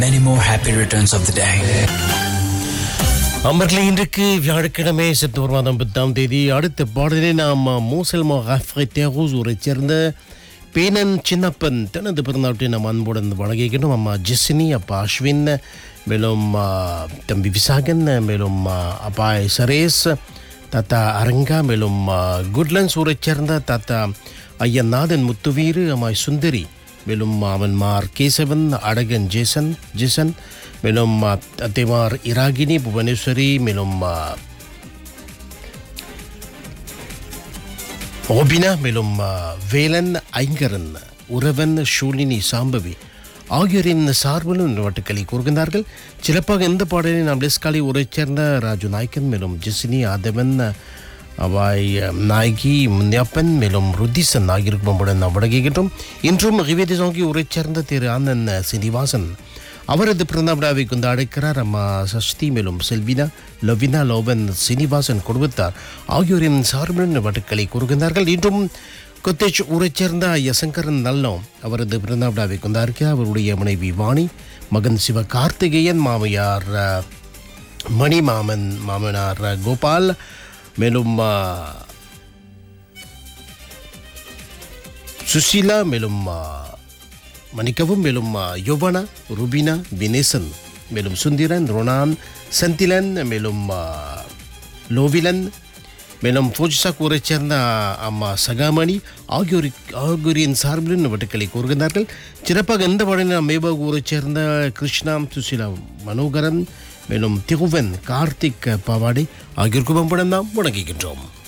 Many more happy returns of the day. அமர்ல இன்றைக்கு வியாழக்கிழமை September மாதம் பத்தாம் தேதி அடுத்த பாடலை நாம் மூசல்மா ஹாஃப்ரேஸ் ஊரை சேர்ந்த பேனன் சின்னப்பன் தனது பிறந்தநாட்டை நாம் அன்புடன் வழங்கிக்கணும் அம்மா ஜெசினி அப்பா அஸ்வின் மேலும் ஆ, தம்பி விசாகன் மேலும் ஆ, அப்பா சரேஸ் தாத்தா அரங்கா மேலும் ஆ, குட்லன்ஸ் ஊரை சேர்ந்த தாத்தா ஐயநாதன் முத்துவீரு அம்மாய் சுந்தரி மேலும் அவன்மார் கேசவன் அழகன் ஜேசன் ஜேசன் மேலும் ஆ, அத்தைமார் இராகினி புவனேஸ்வரி மேலும் ஆ, ஓபினா மேலும் ஆ, வேலன் ஐங்கரன் உறவன் ஷூலினி சாம்பவி ஆகியோரின் சார்பிலும் வட்டுக்களை கூறுகின்றார்கள் சிறப்பாக இந்த பாடலை நாம் டெஸ்காலி உரை சேர்ந்த ராஜு நாயக்கன் மேலும் ஜெசினி ஆதவன் அவாய் நாயகி முன்னியப்பன் மேலும் ருத்திசன் ஆகியோருக்கு நம்முடன் நாம் வழங்குகின்றோம் இன்றும் ரிவேதி சாங்கி உரை சேர்ந்த திரு ஆனந்த் சீனிவாசன் அவரது பிறந்த விழாவை கொண்டாடுகிறார் அம்மா சஷ்டி மேலும் செல்வினா லவினா லோபன் சீனிவாசன் குடும்பத்தார் ஆகியோரின் சார்பில் வட்டுக்களை கூறுகின்றார்கள் இன்றும் கொத்தேஜ் ஊரைச் சேர்ந்த யசங்கரன் நல்லோம் அவரது பிறந்த விழாவை கொண்டாடுகிறார் அவருடைய மனைவி வாணி மகன் சிவ கார்த்திகேயன் மாமையார் அஹ், மணி மாமன் மாமனார் அஹ், கோபால் மேலும் அஹ், சுசீலா மேலும் அஹ், மன்னிக்கவும் மேலும் அஹ், யௌவனா ருபினா வினேசன் மேலும் சுந்திரன் ரொனான் செந்திலன் மேலும் அஹ், லோவிலன் மேலும் ஃபோஜிசா ஊரைச் சேர்ந்த அஹ், அம்மா சகாமணி ஆகியோர் ஆகியோரின் சார்பிலும் வட்டுக்களை கூறுகின்றார்கள் சிறப்பாக இந்த பாடலில் மேபாக் ஊரைச் சேர்ந்த கிருஷ்ணா சுசீலா மனோகரன் மேலும் திகுவன் கார்த்திக் பவாடி ஆகியோருக்கு பம்புடன் நாம் முடங்குகின்றோம்